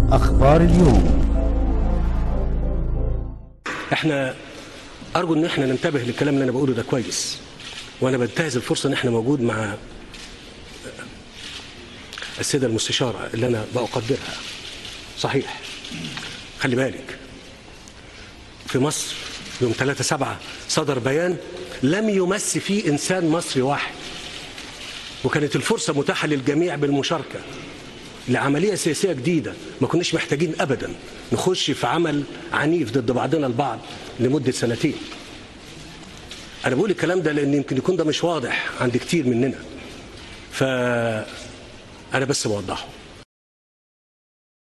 أخبار اليوم احنا ارجو ان احنا ننتبه للكلام اللي انا بقوله ده كويس وانا بنتهز الفرصه ان احنا موجود مع السيده المستشاره اللي انا بقدرها صحيح خلي بالك في مصر يوم 3 7 صدر بيان لم يمس فيه انسان مصري واحد وكانت الفرصه متاحه للجميع بالمشاركه لعمليه سياسيه جديده ما كناش محتاجين ابدا نخش في عمل عنيف ضد بعضنا البعض لمده سنتين انا بقول الكلام ده لان يمكن يكون ده مش واضح عند كتير مننا ف انا بس بوضحه